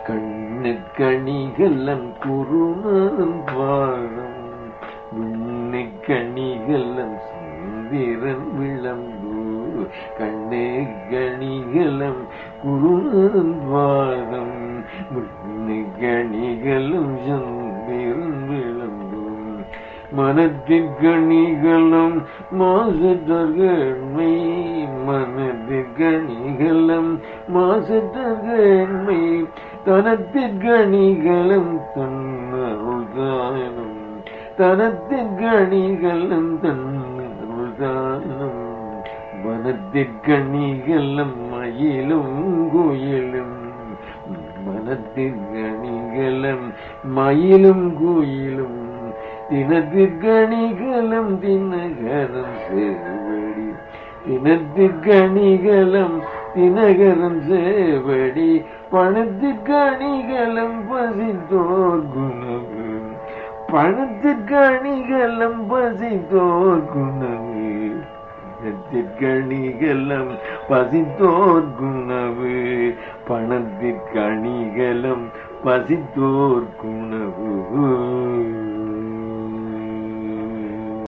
கண்ணு கணிகலம் குருணன் பாரம் விண்ணு கணிகலம் சுந்திரன் விளம்பு கண்ணு கணிகலம் குருணன் பாரம் விண்ணு கணிகலம் சந்திரன் விளம்பும் மனத்திற்கணிகளும் மாசத்தர்கண்மை மனத்திற்கணிகளும் மாசத்தர்கண்மை தனத்திற்கணிகளும் தன்னருள்தானும் தனத்திற்கணிகளும் தன்னருள்தானும் வனத்திற்கணிகளும் மயிலும் குயிலும் மனத்திற்கணிகளும் மயிலும் குயிலும் தினத்திற்கணிகளும் தினகரம் சேவடி தினத்திற்கணிகளும் தினகரம் சேவடி பணத்திற்கணிகளும் பசித்தோர் குணவு பணத்திற்கணிகளும் பசித்தோர் குணவு பணத்திற்கணிகளும் பசித்தோர் குணவு பணத்திற்கணிகளும் பசித்தோர் குணவு